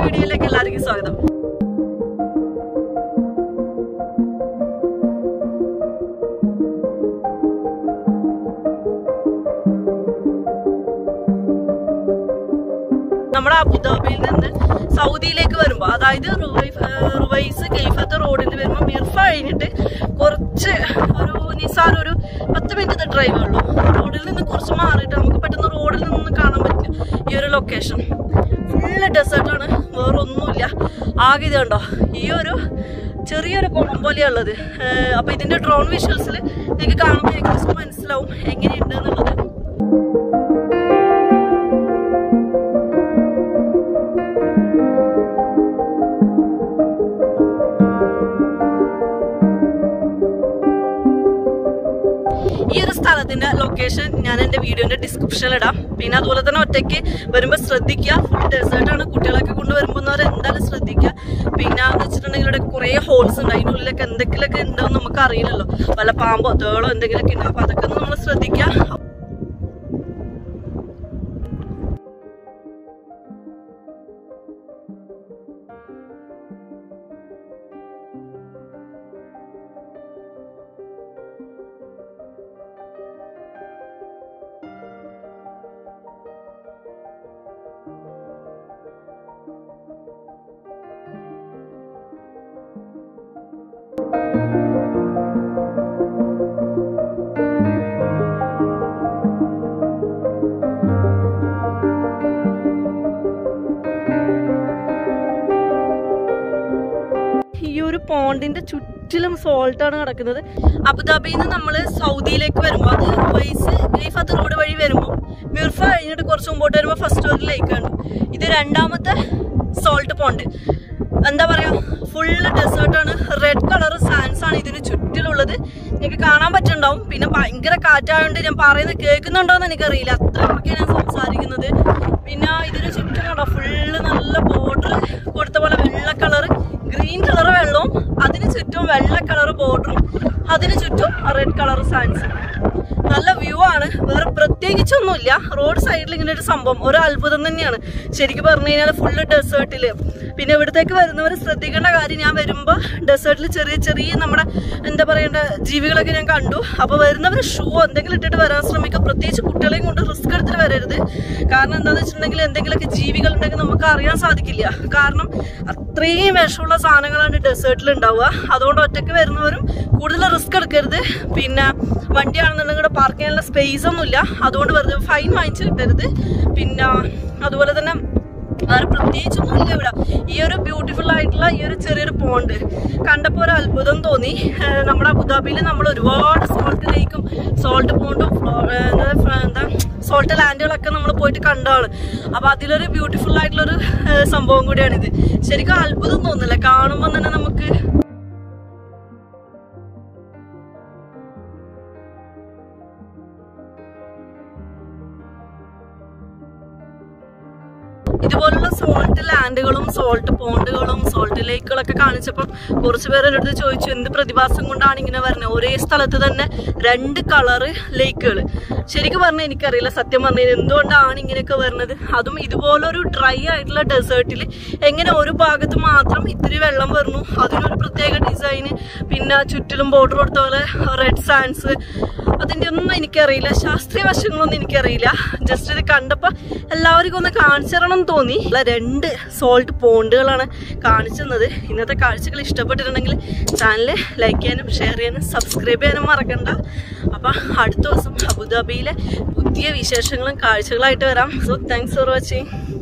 വീഡിയോയിലേക്ക് എല്ലാവർക്കും സ്വാഗതം നമ്മുടെ അബുദാബിയിൽ നിന്ന് സൗദിയിലേക്ക് വരുമ്പോ അതായത് റുവൈ- ഏഹ് റുവൈസ് കെയ്ഫത്ത് റോഡിൽ വരുമ്പോൾ മിർഫ കഴിഞ്ഞിട്ട് കുറച്ച് ഒരു നിസാർ ഒരു പത്ത് മിനിറ്റ് ഡ്രൈവ് ഉള്ളൂ റോഡിൽ നിന്ന് കുറച്ച് മാറിയിട്ട് നമുക്ക് പെട്ടെന്ന് റോഡിൽ നിന്ന് കാണാൻ പറ്റില്ല ഈ ഒരു ലൊക്കേഷൻ ഫുള്ള് ഡെസേർട്ടാണ് വേറെ ഒന്നുമില്ല ആകെ ഇത് കണ്ടോ ഈ ഒരു ചെറിയൊരു കുളം പോലെയുള്ളത് ഏഹ് അപ്പൊ ഇതിന്റെ ഡ്രോൺ വിഷ്വൽസിൽ നിങ്ങൾക്ക് കാണുമ്പോൾ ഏകദേശം മനസ്സിലാവും എങ്ങനെയുണ്ട് എന്നുള്ളത് ഈ ഒരു സ്ഥലത്തിന്റെ ലൊക്കേഷൻ ഞാൻ എന്റെ വീഡിയോന്റെ ഡിസ്ക്രിപ്ഷനിൽ ഇടാം പിന്നെ അതുപോലെ തന്നെ ഒറ്റയ്ക്ക് വരുമ്പോൾ ശ്രദ്ധിക്കുക ഫുൾ ഡെസേർട്ട് ആണ് കുട്ടികളൊക്കെ കൊണ്ട് വരുമ്പോൾ എന്തായാലും ശ്രദ്ധിക്കുക പിന്നെ എന്ന് വെച്ചിട്ടുണ്ടെങ്കിൽ ഇവിടെ കുറേ ഹോൾസ് ഉണ്ട് അതിൻ്റെ ഉള്ളിലൊക്കെ എന്തൊക്കെയൊക്കെ ഉണ്ടോന്ന് നമുക്ക് അറിയില്ലല്ലോ വല്ല പാമ്പോ തേളോ എന്തെങ്കിലുമൊക്കെ ഉണ്ട് അപ്പൊ അതൊക്കെ നമ്മൾ ശ്രദ്ധിക്കുക ഈ ഒരു പോണ്ടിന്റെ ചുറ്റിലും സോൾട്ട് ആണ് കിടക്കുന്നത് അബുദാബിയിൽ നിന്ന് നമ്മൾ സൗദിയിലേക്ക് വരുമ്പോൾ അത് വൈസ് ഗൈഫത്ത് റോഡ് വഴി വരുമ്പോൾ മിർഫ കഴിഞ്ഞിട്ട് കുറച്ച് മുമ്പോട്ട് വരുമ്പോൾ ഫസ്റ്റ് ഒരു ലേക്ക് ആണ് ഇത് രണ്ടാമത്തെ സോൾട്ട് പോണ്ട് എന്താ പറയാ ഫുള്ള് ഡെസേർട്ടാണ് റെഡ് കളർ സാൻസ് ആണ് ഇതിന് ചുറ്റിലുള്ളത് നിങ്ങൾക്ക് കാണാൻ പറ്റുന്നുണ്ടാവും പിന്നെ ഭയങ്കര കാറ്റായതുകൊണ്ട് ഞാൻ പറയുന്നത് കേൾക്കുന്നുണ്ടോ എന്ന് എനിക്കറിയില്ല അത്ര ഉറക്കെ ഞാൻ സംസാരിക്കുന്നത് പിന്നെ ഇതിന് ചുറ്റും കണ്ടോ ഫുള്ള് നല്ല ബോർഡർ കൊടുത്ത പോലെ വെള്ള കളർ ഗ്രീൻ കളർ വെള്ളവും അതിന് ചുറ്റും വെള്ള കളർ ബോർഡറും അതിന് ചുറ്റും റെഡ് കളർ സാൻസ് നല്ല വ്യൂ ആണ് വേറെ പ്രത്യേകിച്ചൊന്നുമില്ല റോഡ് സൈഡിൽ ഇങ്ങനെ ഒരു സംഭവം ഒരു അത്ഭുതം തന്നെയാണ് ശരിക്കും പറഞ്ഞു കഴിഞ്ഞാൽ ഫുള്ള് ഡെസേർട്ടില് പിന്നെ ഇവിടത്തേക്ക് വരുന്നവർ ശ്രദ്ധിക്കേണ്ട കാര്യം ഞാൻ വരുമ്പോൾ ഡെസേർട്ടിൽ ചെറിയ ചെറിയ നമ്മുടെ എന്താ പറയേണ്ട ജീവികളൊക്കെ ഞാൻ കണ്ടു അപ്പോൾ വരുന്നവർ ഷൂ എന്തെങ്കിലും ഇട്ടിട്ട് വരാൻ ശ്രമിക്കുക പ്രത്യേകിച്ച് കുട്ടികളെയും കൊണ്ട് റിസ്ക് എടുത്തിട്ട് വരരുത് കാരണം എന്താണെന്ന് വെച്ചിട്ടുണ്ടെങ്കിൽ എന്തെങ്കിലുമൊക്കെ ജീവികൾ ഉണ്ടെങ്കിൽ നമുക്ക് അറിയാൻ സാധിക്കില്ല കാരണം അത്രയും വിഷമുള്ള സാധനങ്ങളാണ് ഡെസേർട്ടിൽ ഉണ്ടാവുക അതുകൊണ്ട് ഒറ്റയ്ക്ക് വരുന്നവരും കൂടുതൽ റിസ്ക് എടുക്കരുത് പിന്നെ വണ്ടിയാണെന്നുണ്ടെങ്കിൽ പാർക്ക് ചെയ്യാനുള്ള സ്പേസ് ഒന്നുമില്ല അതുകൊണ്ട് വെറുതെ ഫൈൻ വാങ്ങിച്ച് കിട്ടരുത് പിന്നെ അതുപോലെ തന്നെ വേറെ പ്രത്യേകിച്ചൊന്നുമില്ല ഇവിടെ ഈ ഒരു ബ്യൂട്ടിഫുൾ ആയിട്ടുള്ള ഈ ഒരു ചെറിയൊരു പോണ്ട് കണ്ടപ്പോൾ ഒരു അത്ഭുതം തോന്നി ഏഹ് നമ്മുടെ അബുദാബിയിൽ നമ്മൾ ഒരുപാട് സോൾട്ട് ലേക്കും സോൾട്ട് പോണ്ടും എന്താ സോൾട്ട് ലാൻഡുകളൊക്കെ നമ്മൾ പോയിട്ട് കണ്ടതാണ് അപ്പൊ അതിലൊരു ബ്യൂട്ടിഫുൾ ആയിട്ടുള്ള ഒരു സംഭവം കൂടിയാണിത് ശരിക്കും അത്ഭുതം തോന്നില്ല കാണുമ്പോൾ തന്നെ നമുക്ക് ഇതുപോലുള്ള സോൾട്ട് ലാൻഡുകളും സോൾട്ട് പോണ്ടുകളും സോൾട്ട് ലേക്കുകളൊക്കെ കാണിച്ചപ്പോൾ കുറച്ച് പേര് എൻ്റെ അടുത്ത് ചോദിച്ചു എന്ത് പ്രതിഭാസം കൊണ്ടാണ് ഇങ്ങനെ വരുന്നത് ഒരേ സ്ഥലത്ത് തന്നെ രണ്ട് കളറ് ലേക്കുകൾ ശരിക്കും പറഞ്ഞാൽ എനിക്കറിയില്ല സത്യം പറഞ്ഞാൽ എന്തുകൊണ്ടാണ് ഇങ്ങനെയൊക്കെ വരുന്നത് അതും ഇതുപോലൊരു ഡ്രൈ ആയിട്ടുള്ള ഡെസേർട്ടിൽ എങ്ങനെ ഒരു ഭാഗത്ത് മാത്രം ഇത്തിരി വെള്ളം വരുന്നു അതിനൊരു പ്രത്യേക ഡിസൈന് പിന്നെ ചുറ്റിലും ബോർഡർ കൊടുത്ത പോലെ റെഡ് സാൻസ് അതിൻ്റെ ഒന്നും എനിക്കറിയില്ല ശാസ്ത്രീയ വശങ്ങളൊന്നും എനിക്കറിയില്ല ജസ്റ്റ് ഇത് കണ്ടപ്പോൾ എല്ലാവർക്കും ഒന്ന് കാണിച്ചു തരണം എന്ന് തോന്നി ഉള്ള രണ്ട് സോൾട്ട് പോണ്ടുകളാണ് കാണിച്ചു തന്നത് ഇന്നത്തെ കാഴ്ചകൾ ഇഷ്ടപ്പെട്ടിട്ടുണ്ടെങ്കിൽ ചാനൽ ലൈക്ക് ചെയ്യാനും ഷെയർ ചെയ്യാനും സബ്സ്ക്രൈബ് ചെയ്യാനും മറക്കണ്ട അപ്പം അടുത്ത ദിവസം അബുദാബിയിലെ പുതിയ വിശേഷങ്ങളും കാഴ്ചകളായിട്ട് വരാം സോ താങ്ക്സ് ഫോർ വാച്ചിങ്